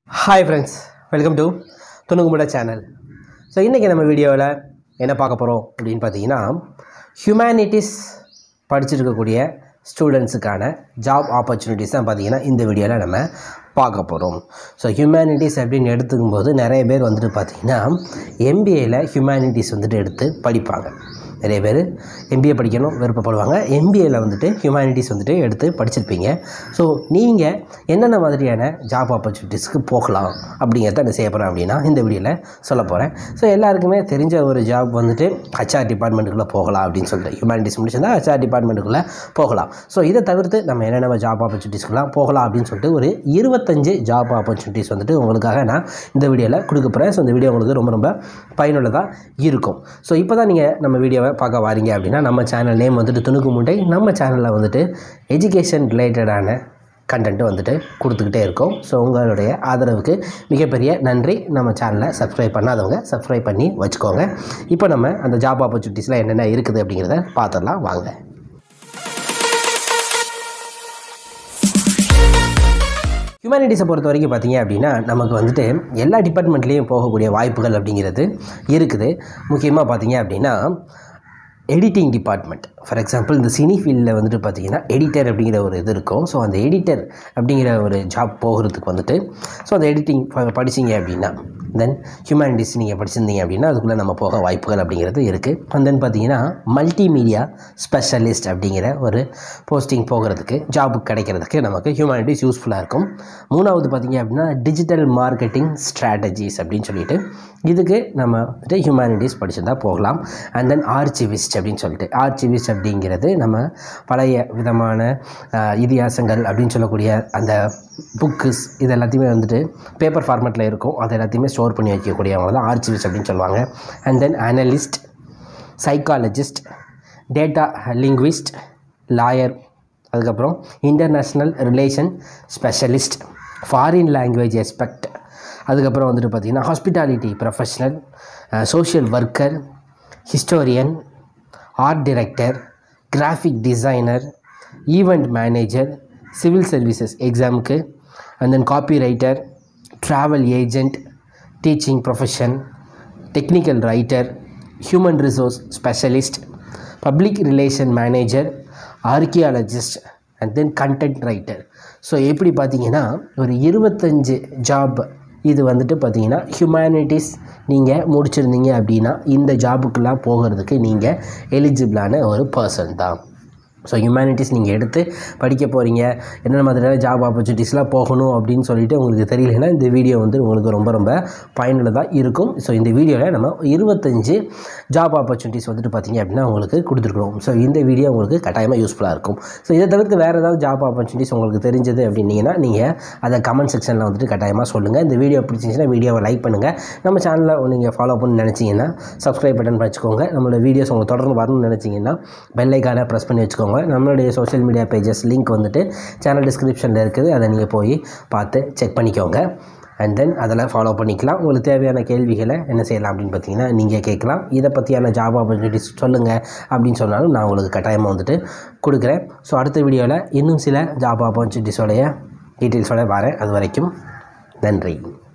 hi friends welcome to துணுகுமுட channel so இன்றைக்கி நம்ம வீடியோவில் என்ன பார்க்க போகிறோம் அப்படின்னு பார்த்தீங்கன்னா ஹியூமனிட்டிஸ் படிச்சிருக்கக்கூடிய ஸ்டூடெண்ட்ஸுக்கான ஜாப் ஆப்பர்ச்சுனிட்டிஸ் தான் பார்த்தீங்கன்னா இந்த வீடியோவில் நம்ம பார்க்க போகிறோம் ஸோ ஹியூமனிட்டிஸ் அப்படின்னு எடுத்துக்கும் போது நிறைய பேர் வந்துட்டு பார்த்தீங்கன்னா எம்பிஏயில் ஹியூமனிட்டிஸ் வந்துட்டு எடுத்து படிப்பாங்க நிறைய பேர் எம்பிஏ படிக்கணும் விருப்பப்படுவாங்க எம்பிஏயில் வந்துட்டு ஹியூமனிட்டிஸ் வந்துட்டு எடுத்து படிச்சிருப்பீங்க ஸோ நீங்கள் என்னென்ன மாதிரியான ஜாப் ஆப்பர்ச்சுனிட்டிஸ்க்கு போகலாம் அப்படிங்கிறத என்ன செய்ய போகிறேன் அப்படின்னா இந்த வீடியோவில் சொல்ல போகிறேன் ஸோ எல்லாருக்குமே தெரிஞ்ச ஒரு ஜாப் வந்துட்டு ஹச்ஆர் டிபார்ட்மெண்ட்டுக்குள்ளே போகலாம் அப்படின்னு சொல்லிட்டு ஹியூமனிட்டிஸ் முடிச்சிருந்தா ஹச்ஆர் டிபார்ட்மெண்ட்டுக்குள்ளே போகலாம் ஸோ இதை தவிர்த்து நம்ம என்னென்ன ஜாப் ஆப்பர்ச்சுனிட்டிஸ்க்குலாம் போகலாம் அப்படின்னு சொல்லிட்டு ஒரு இருபத்தஞ்சு ஜாப் ஆப்பர்ச்சுனிட்டிஸ் வந்துட்டு உங்களுக்காக நான் இந்த வீடியோவில் கொடுக்க போகிறேன் ஸோ இந்த வீடியோ உங்களுக்கு ரொம்ப ரொம்ப பயனுள்ளதாக இருக்கும் ஸோ இப்போ தான் நீங்கள் நம்ம வீடியோவை பார்க்க வாரீங்க அப்படின்னா நம்ம சேனல் நேம் வந்துட்டு துணுக்கு முட்டை நம்ம சேனலில் வந்துட்டு எஜுகேஷன் ரிலேட்டடான கண்டென்ட் வந்துட்டு கொடுத்துக்கிட்டே இருக்கோம் ஸோ உங்களுடைய ஆதரவுக்கு மிகப்பெரிய நன்றி நம்ம சேனலை சப்ஸ்கிரைப் பண்ணாதவங்க சப்ஸ்கிரைப் பண்ணி வச்சுக்கோங்க இப்போ நம்ம அந்த ஜாப் ஆப்பர்ச்சுனிட்டிஸில் என்னென்ன இருக்குது அப்படிங்கிறத பார்த்துடலாம் வாங்க ஹியூமனிட்டிஸை பொறுத்த வரைக்கும் பார்த்தீங்க அப்படின்னா நமக்கு வந்துட்டு எல்லா டிபார்ட்மெண்ட்லேயும் போகக்கூடிய வாய்ப்புகள் அப்படிங்கிறது இருக்குது முக்கியமாக பார்த்தீங்க அப்படின்னா எடிட்டிங் டிபார்ட்மெண்ட் ஃபார் எக்ஸாம்பிள் இந்த சினி ஃபீல்டில் வந்துட்டு பார்த்தீங்கன்னா எடிட்டர் அப்படிங்கிற ஒரு இது இருக்கும் ஸோ அந்த எடிட்டர் அப்படிங்கிற ஒரு ஜாப் போகிறதுக்கு வந்துட்டு ஸோ அந்த எடிட்டிங் படிச்சிங்க அப்படின்னா தென் ஹியூமனிட்டிஸ் நீங்கள் படிச்சிருந்தீங்க அப்படின்னா அதுக்குள்ளே நம்ம போக வாய்ப்புகள் அப்படிங்கிறது இருக்குது அண்ட் தென் பார்த்தீங்கன்னா மல்டிமீடியா ஸ்பெஷலிஸ்ட் அப்படிங்கிற ஒரு போஸ்டிங் போகிறதுக்கு ஜாப் கிடைக்கிறதுக்கு நமக்கு ஹியூமனிட்டிஸ் யூஸ்ஃபுல்லாக இருக்கும் மூணாவது பார்த்தீங்க அப்படின்னா டிஜிட்டல் மார்க்கெட்டிங் ஸ்ட்ராட்டஜிஸ் அப்படின்னு சொல்லிட்டு இதுக்கு நம்ம வந்துட்டு ஹியூமனிட்டிஸ் படிச்சிருந்தா போகலாம் அண்ட் தென் ஆர்ச்சிவிஸ்ட் அப்படின்னு சொல்லிட்டு ஆர்ச்சிவிஸ்ட் அப்படிங்கிறது நம்ம பழைய விதமான அஹ், இதிகாசங்கள் அப்படின்னு சொல்லக்கூடிய அந்த புக்குஸ் இது எல்லாத்தையுமே வந்துட்டு பேப்பர் ஃபார்மேட்டில் இருக்கும் அது எல்லாத்தையுமே ஸ்டோர் பண்ணி வைக்கக்கூடியவங்க தான் ஆர்ச்சிவிஸ்ட் அப்படின்னு சொல்லுவாங்க and then analyst psychologist data linguist lawyer அதுக்கப்புறம் international relation specialist foreign language expect அதுக்கப்புறம் வந்துட்டு பார்த்திங்கன்னா hospitality professional social worker historian art director graphic designer event manager civil services எக்ஸாமுக்கு and then copy writer travel agent teaching profession technical writer human resource specialist public relation manager archaeologist and then content writer so எப்படி பார்த்தீங்கன்னா ஒரு இருபத்தஞ்சு job இது வந்துட்டு பார்த்தீங்கன்னா humanities நீங்கள் முடிச்சிருந்தீங்க அப்படின்னா இந்த ஜாபுக்கெல்லாம் போகிறதுக்கு நீங்கள் எலிஜிபிளான ஒரு பர்சன் தான் ஸோ ஹியூமனிட்டிஸ் நீங்கள் எடுத்து படிக்க போகிறீங்க என்னென்ன மாதிரியான ஜாப் ஆப்பர்ச்சுனிட்டிஸ்லாம் போகணும் அப்படின்னு சொல்லிட்டு உங்களுக்கு தெரியலனா இந்த வீடியோ வந்து உங்களுக்கு ரொம்ப ரொம்ப பயனுள்ளதாக இருக்கும் ஸோ இந்த வீடியோவில் நம்ம இருபத்தஞ்சு ஜாப் ஆப்பர்ச்சுனிட்டிஸ் வந்துட்டு பார்த்தீங்க அப்படின்னா உங்களுக்கு கொடுத்துருக்குறோம் ஸோ இந்த வீடியோ உங்களுக்கு கட்டாயமாக யூஸ்ஃபுல்லாக இருக்கும் ஸோ இதை தவிர்த்து வேறு ஏதாவது ஜாப் ஆப்பர்ச்சுனிட்டிஸ் உங்களுக்கு தெரிஞ்சது அப்படின்னீங்கன்னா நீங்கள் அதை கமெண்ட் செக்ஷனில் வந்துட்டு கட்டாயமாக சொல்லுங்கள் இந்த வீடியோ பிடிச்சிருந்துச்சுன்னா வீடியோவை லைக் பண்ணுங்கள் நம்ம சேனலை நீங்கள் ஃபாலோ பண்ணி நினச்சிங்கன்னா சப்ஸ்கிரைப் பட்டன் வச்சுக்கோங்க நம்மளோட வீடியோஸ் உங்களுக்கு தொடர்ந்து வரணும்னு நினச்சிங்கன்னா பெல் ஐக்கானை ப்ரெஸ் பண்ணி வச்சுக்கோங்க நம்மளுடைய சோஷியல் மீடியா பேஜஸ் லிங்க் வந்துட்டு சேனல் டிஸ்கிரிப்ஷனில் இருக்குது அதை நீங்கள் போய் பார்த்து செக் பண்ணிக்கோங்க அண்ட் தென் அதில் ஃபாலோ பண்ணிக்கலாம் உங்களுக்கு தேவையான கேள்விகளை என்ன செய்யலாம் அப்படின்னு பார்த்தீங்கன்னா நீங்கள் கேட்கலாம் இதை பற்றியான ஜாப் ஆப்பர்ச்சுனிட்டிஸ் சொல்லுங்கள் அப்படின்னு சொன்னாலும் நான் உங்களுக்கு கட்டாயமாக வந்துட்டு கொடுக்குறேன் ஸோ அடுத்த வீடியோவில் இன்னும் சில ஜாப் ஆப்பர்ச்சுனிட்டிஸோடைய டீட்டெயில்ஸோட வரேன் அது வரைக்கும் நன்றி